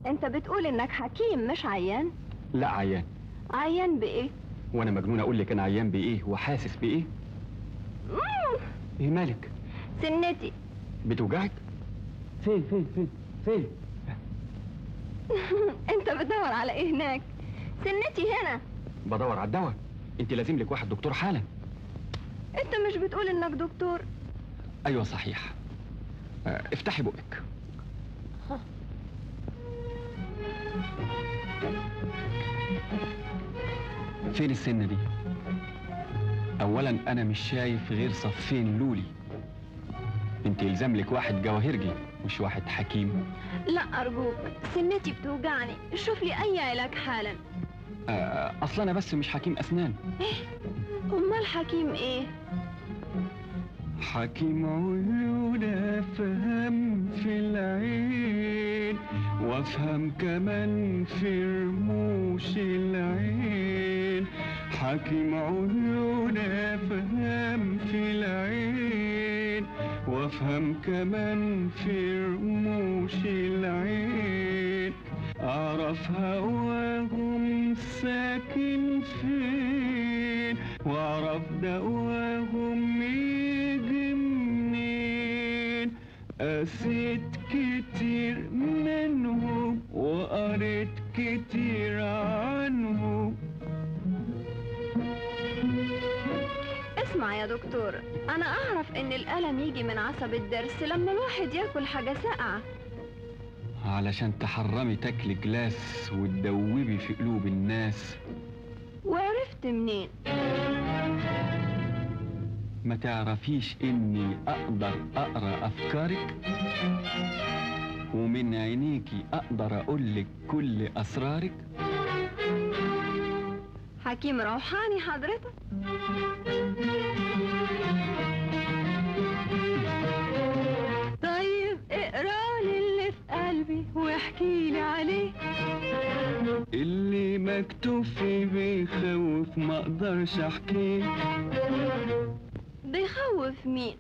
انت بتقول انك حكيم مش عيان لا عيان عيان بايه وانا مجنون اقول لك انا عيان بايه وحاسس بايه مم، ايه مالك سنتي بتوجعك فين فين فين فين انت بتدور على ايه هناك سنتي هنا بدور على الدواء انت لازم لك واحد دكتور حالا انت مش بتقول انك دكتور ايوه صحيح آه، افتحي بقك فين السنة دي اولا انا مش شايف غير صفين لولي انت يلزم لك واحد جواهرجي مش واحد حكيم لا ارجوك سنتي بتوجعني شوف لي اي علاج حالا آه، اصلا انا بس مش حكيم اسنان امال حكيم ايه حكيم عيون افهم في العين وافهم كمان في رموش العين حكيم عيون افهم في العين وافهم كمان في رموش العين اعرف هواهم ساكن فين واعرف دواهم يجي منين قسيت كتير منهم وقريت كتير عنهم اسمع يا دكتور انا اعرف ان الالم يجي من عصب الضرس لما الواحد ياكل حاجه ساقعه علشان تحرمي تاكلي جلاس وتدوبي في قلوب الناس وعرفت منين ما تعرفيش اني اقدر اقرا افكارك ومن عينيكي اقدر اقولك كل اسرارك حكيم روحاني حضرتك طيب اقرا لي اللي في قلبي واحكي لي عليه اللي مكتوب فيه بيخوف ما اقدرش احكيه بيخوف مين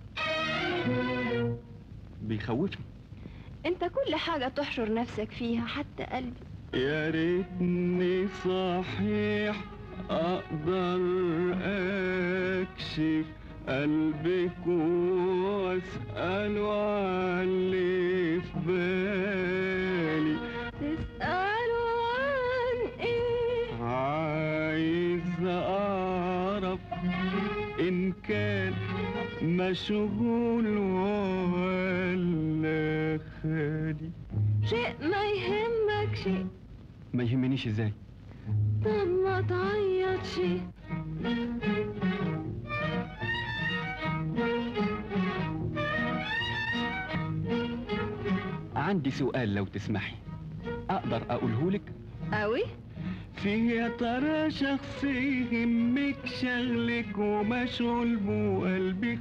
بيخوفني انت كل حاجه تحشر نفسك فيها حتى قلبي يا ريتني صحيح اقدر اكشف قلبك واساله عن اللي في بالي تسألوا عن ايه عايز اعرف ان كان مشغول ولا خالي شيء ما يهمك شيء ما يهمنيش ازاي طب ما تعيط شيء عندي سؤال لو تسمحي اقدر اقوله لك قوي فيه يا ترى شخص يهمك شغلك ومشغول بقلبك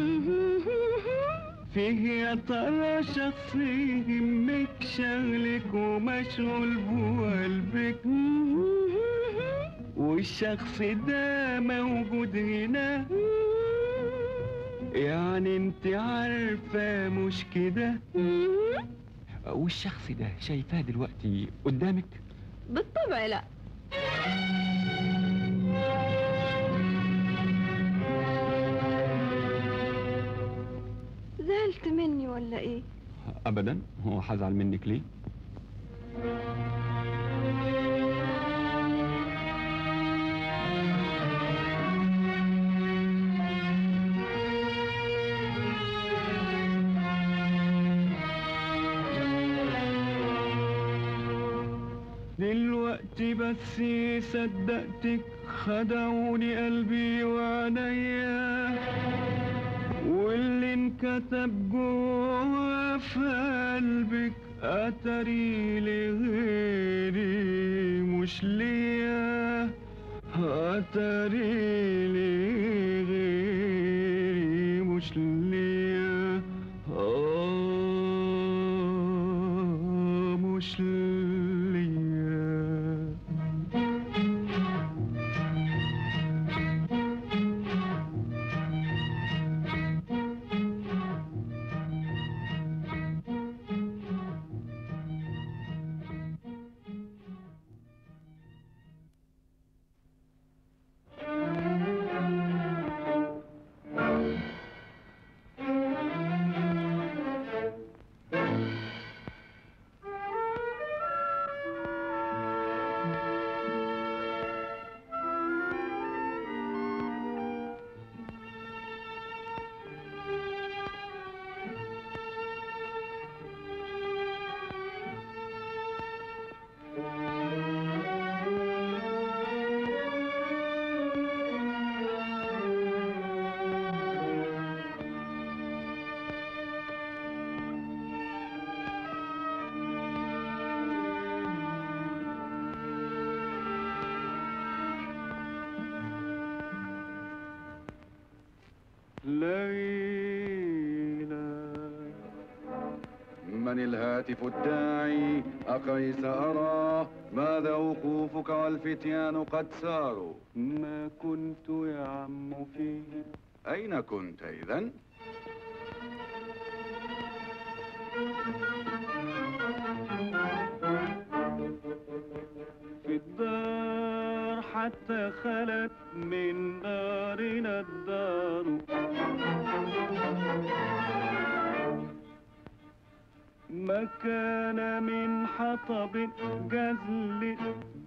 فيه يا ترى شخص يهمك شغلك ومشغول بقلبك والشخص ده موجود هنا يعني انت عارفة مش كده والشخص ده شايفاه دلوقتي قدامك بالطبع لا زعلت مني ولا ايه ابدا هو هزعل منك ليه دلوقتي بس صدقتك خدعوني قلبي وعينيا واللي انكتب جوا في قلبك اتري لغيري مش ليا اتري لغيري مش ليا آه مش ليا ليلى من الهاتف الداعي أقيس أراه ماذا وقوفك والفتيان قد ساروا ما كنت يا عم فيه أين كنت إذن؟ في الدار حتى خلت من دارنا الدار ما كان من حطب جزل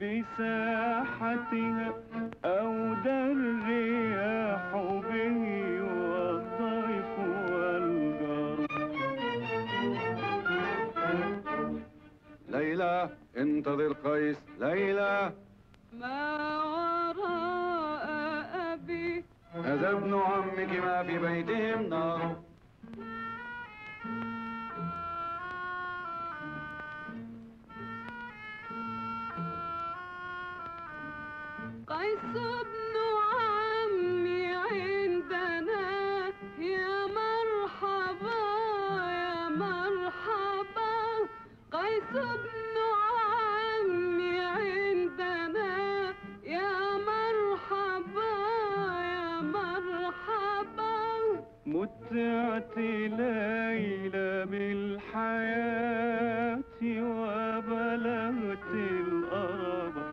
بساحتها أو در الرياح به والضيف والجار ليلى انتظر قيس ليلى ما وراء أبي هذا ابن عمك ما في بيتهم نار قيس ابن عمي عندنا يا مرحبا يا مرحبا قيس ابن عمي عندنا يا مرحبا يا مرحبا متعت ليلى بالحياة وبلغت الأرض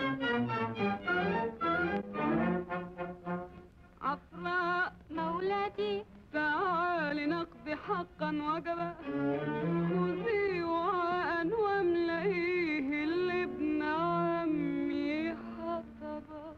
عفراء مولاتي تعالي نقضي حقا وجبا خذي وعاء واملئيه لابن عمي حطبا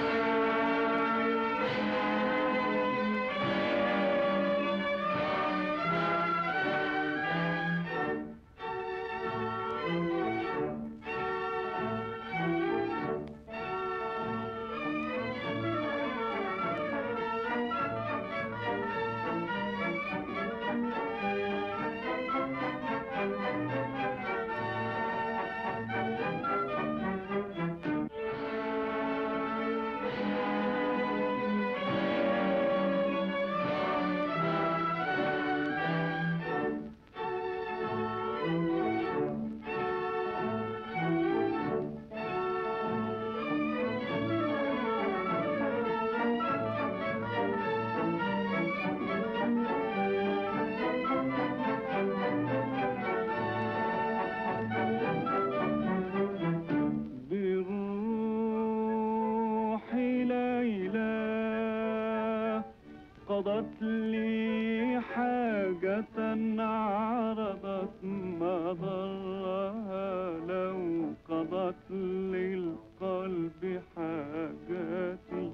بروح ليلى قضت لي حاجة عرضت ما ضرها لو قضت للقلب حاجاتي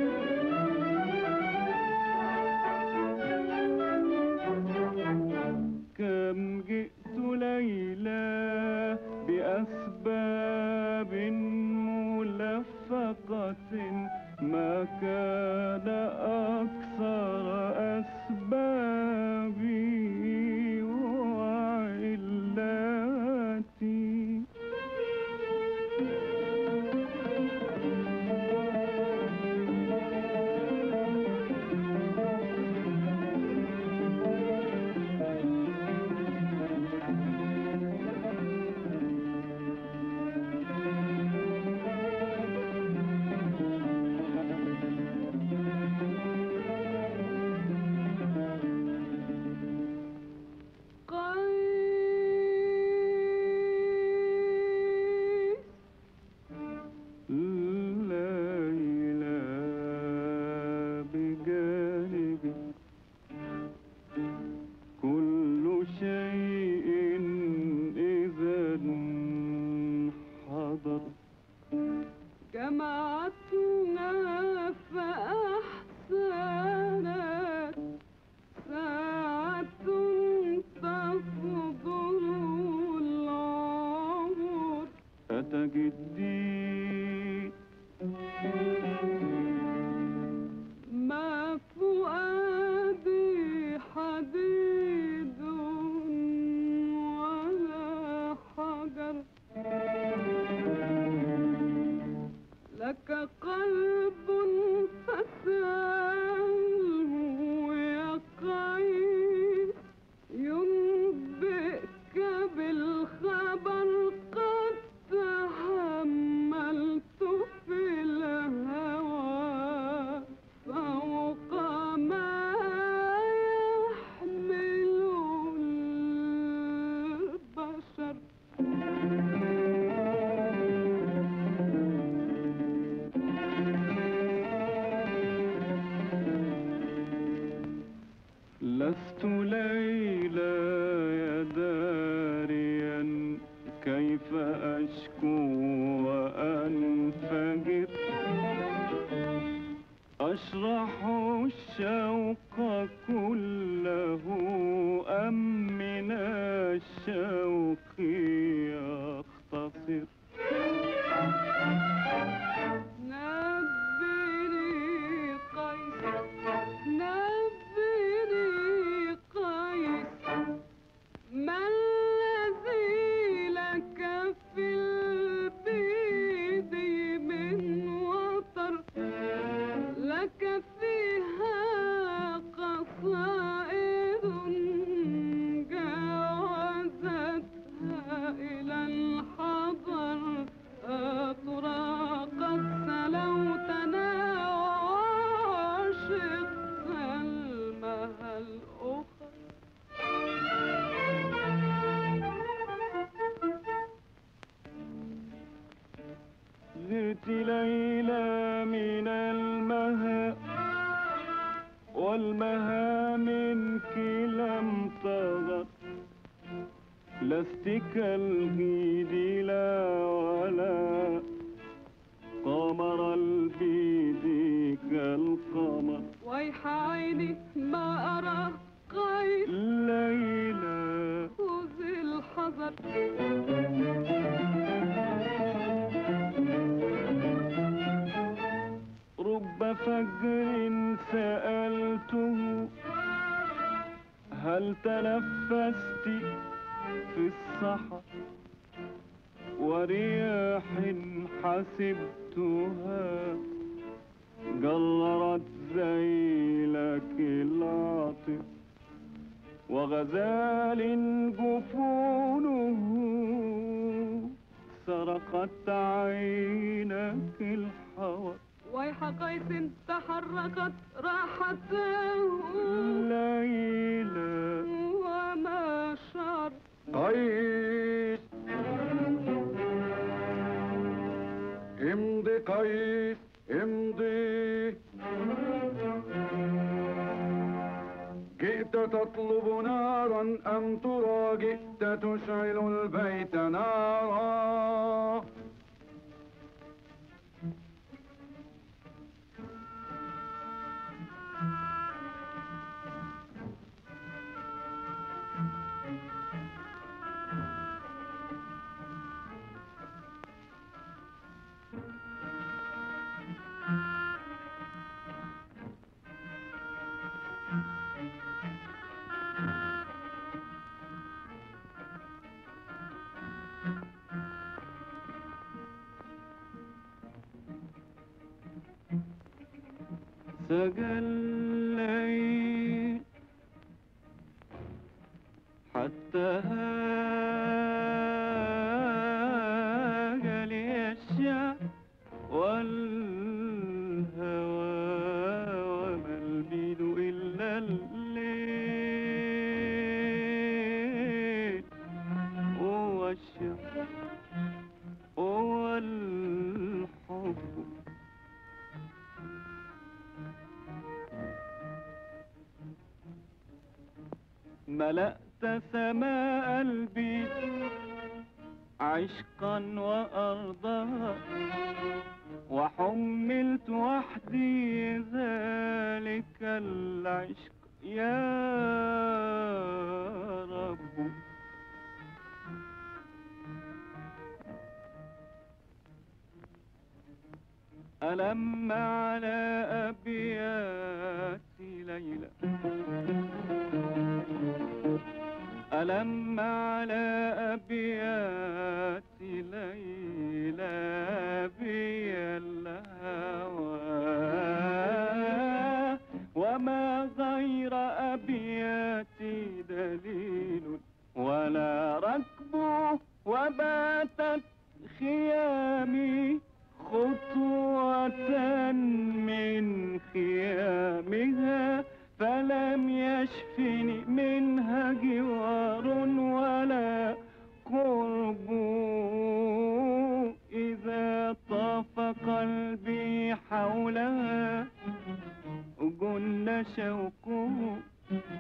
كم جئت ليلى بأسباب ملفقة ما كان أكثر أسبابي وعلاتي قيس ليلى بجانبي كل شيء إذا حضر جمعتنا فأحسنت ساعة تفضل العمر أتجدي ما فؤادي حديد ولا حجر لك قلب فسأله كيف أشكو وأنفجر أشرح الشوق كله أم من الشوق يختصر نبني قيس نبني قيس ما الذي لك في البيد من وطر لك فيها قصائد جاوزتها إلى الحضر أطراق سلوتنا وعشق المها الأخر زرت ليلى من المها والمها منك لم تغر لست كالغيد لا ولا قمر البيد كالقمر ويح عيني ما أرى قيد ليلى خذ الحذر رب فجر سألته هل تنفست في الصحا ورياح حسبتها جررت ذيلك العاطف وغزال جفونه سرقت عينك الحور ويح قيس تحركت راحته ليلى وما شعر قيس امضي قيس امضي جئت تطلب نارا أم ترى جئت تشعل البيت نارا سجى الليل حتى هاج لي الشعر والهوى وما البيد إلا الليل والشعر والحب ملأت سماء البيت عشقا وأرضها وحملت وحدي ذلك العشق يا رب ألم على أبيات ليلى ألم على أبيات ليلى بي الهوى وما غير أبياتي دليل ولا ركب وباتت خيامي خطوة من خيامها فلم يشفني منها جوار ولا قرب إذا طاف قلبي حولها جن شوقه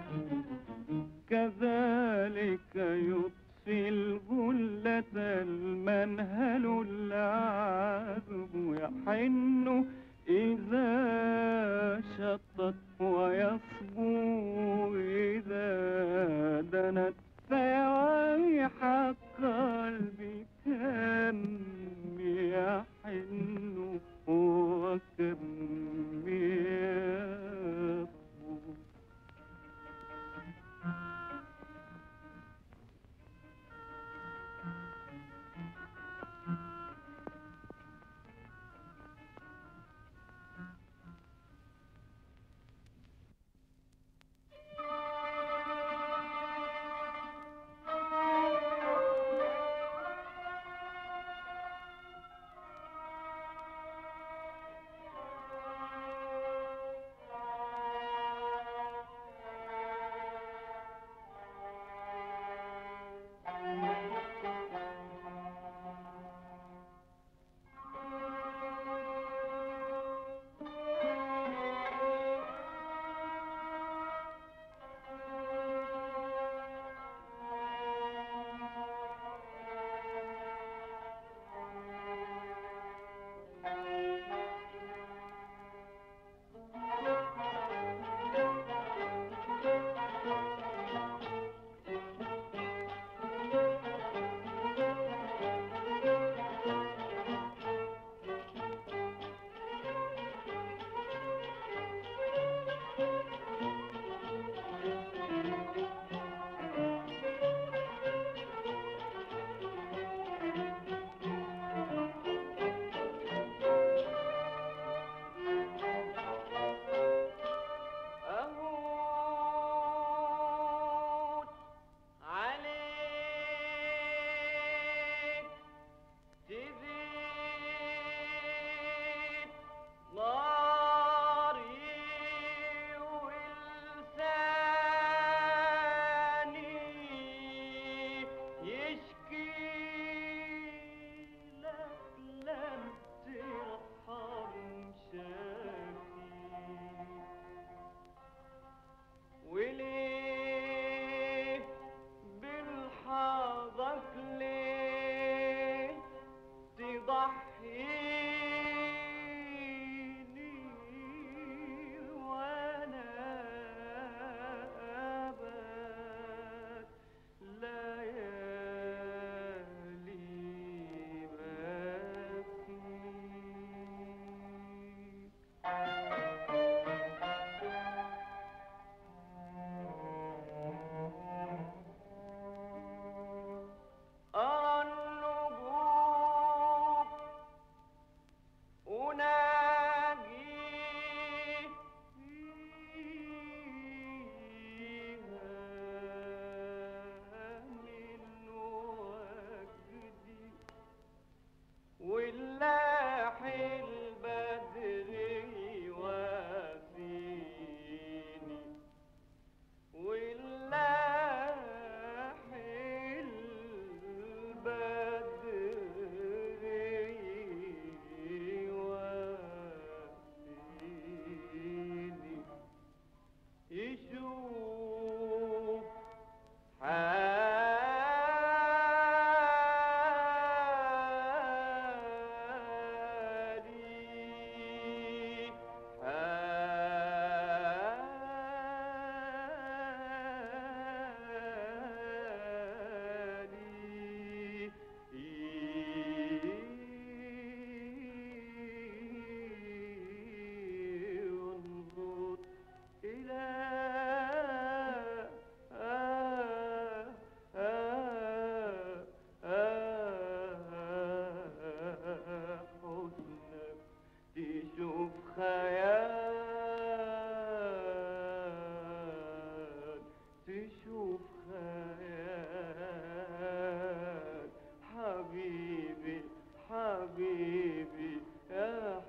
كذلك يطفي الغلة لك لم ترحم شاكي وليه بالحظك ليه تضحيني وانا ابد ليالي بكي أرى النجوم أناجي فيها من وجدي واللاح البدر يواسيني واللاح البدر يواسيني يشوف حالي حالي ينظر إلى حسنك تشوف خيال تشوف خيال حبيبي حبيبي يا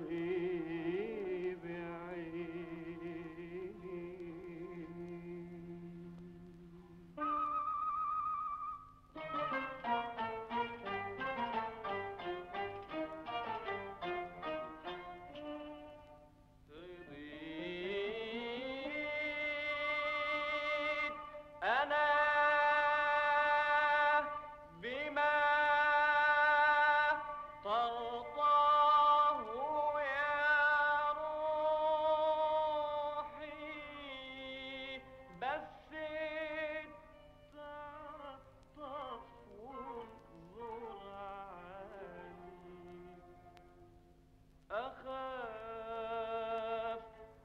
حبيبي عيني رضيت أنا بما ترضاه يا روحي بس تعطف وانظر عني أخاف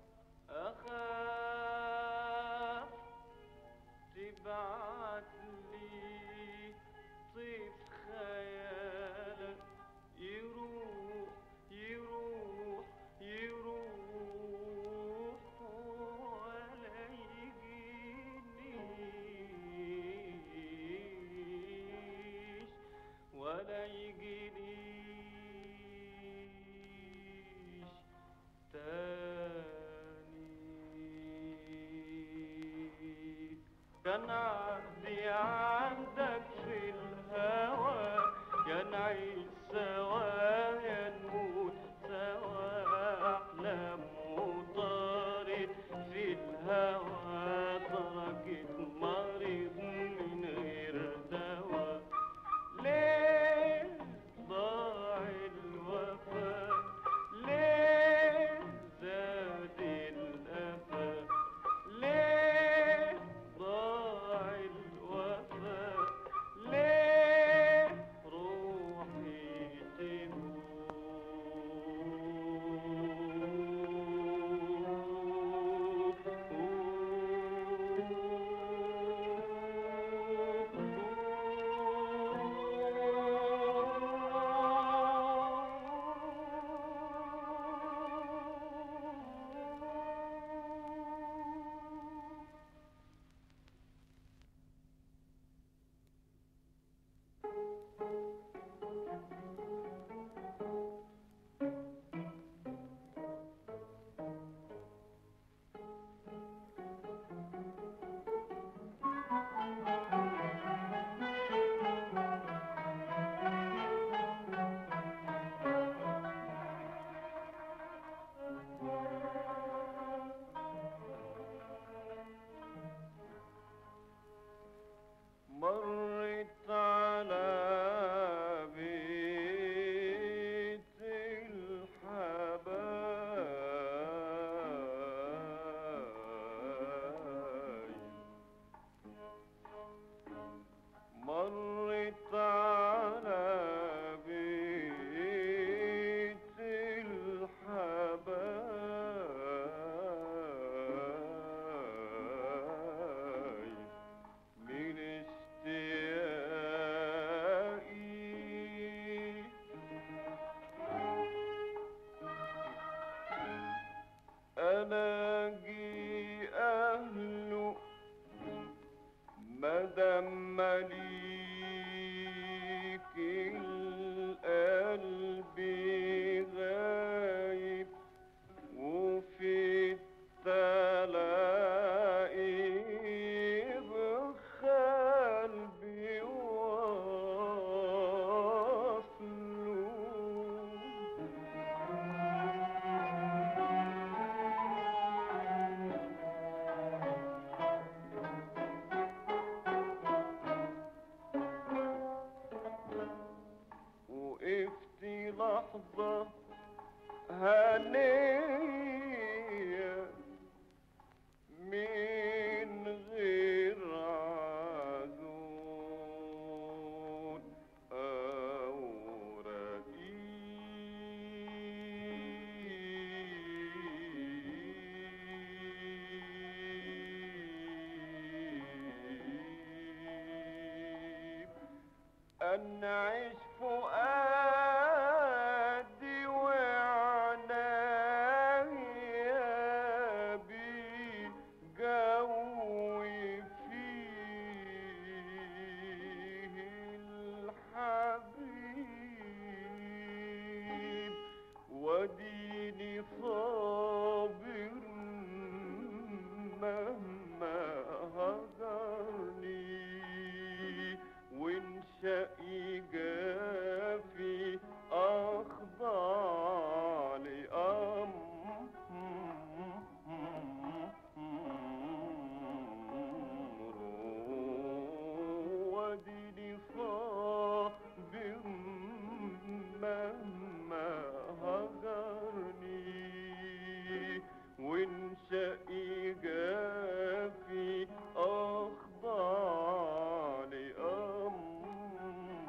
أخاف تبعت لي طيف خيالك يروح يروح يروح ولا يجينيش ولا يجينيش تاني كان عهدي عندك في الهوى لحظة هنية من غير عذون أو رقيب أنعش فؤادي وعنايا بجوي فيه الحبيب وديني صابر مهما هجرني وانشأي جافي أخضع لأمره وديني صابر مهما هجرني وانشأي جافي أخضع لأمره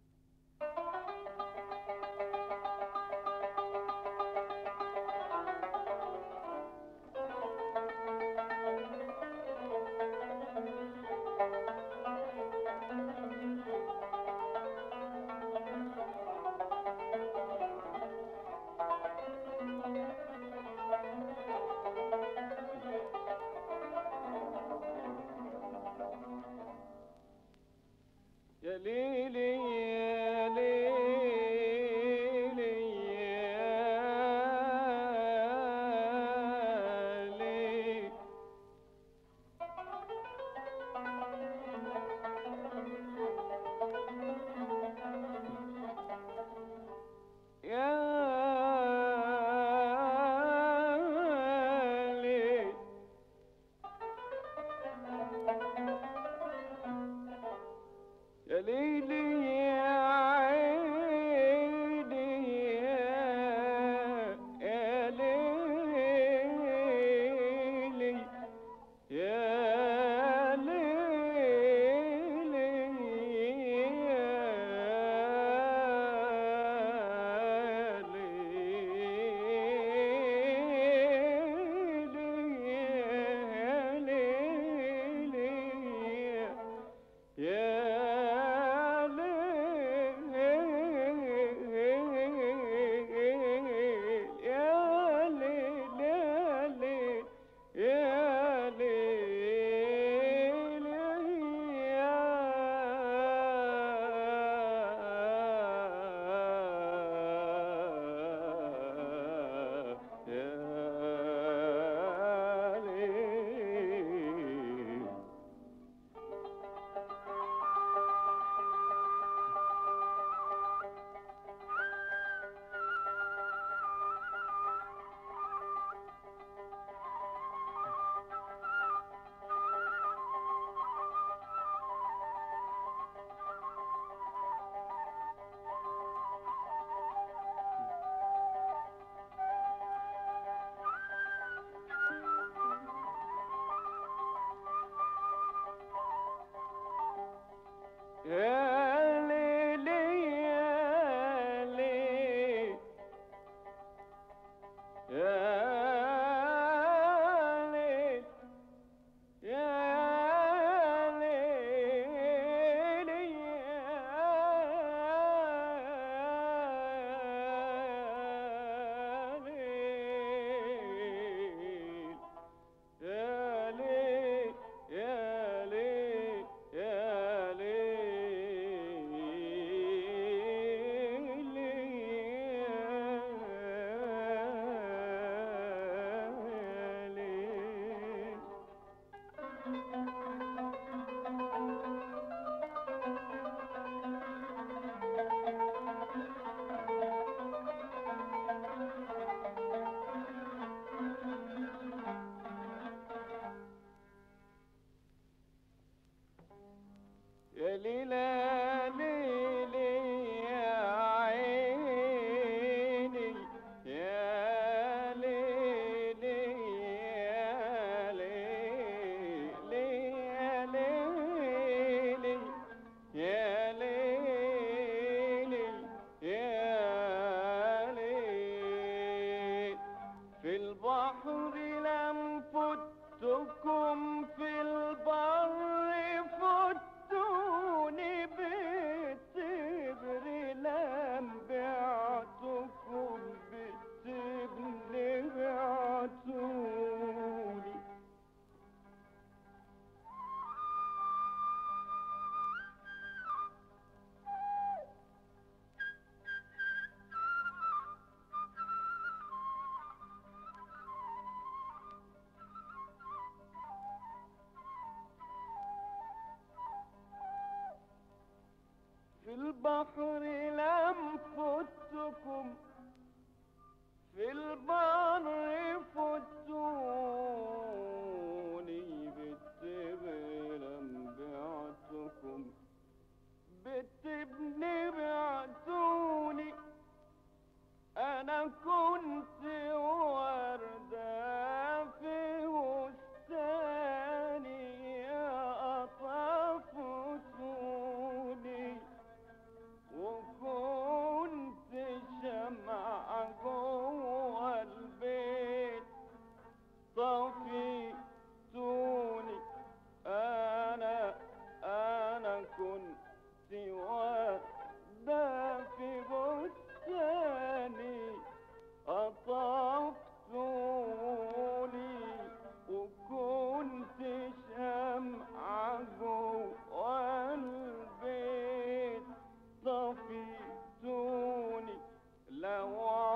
البحر لم فتكم في البر فتوني بالتبر لم بعتكم بالتبن بعتوني انا كنت وردة في بستاني أطفتوني وكنت شمعة جوه البيت طفيتوني أنا أنا كنت وردة في بستاني أطفتوني وكنت شمعة جوه البيت طفيتوني لو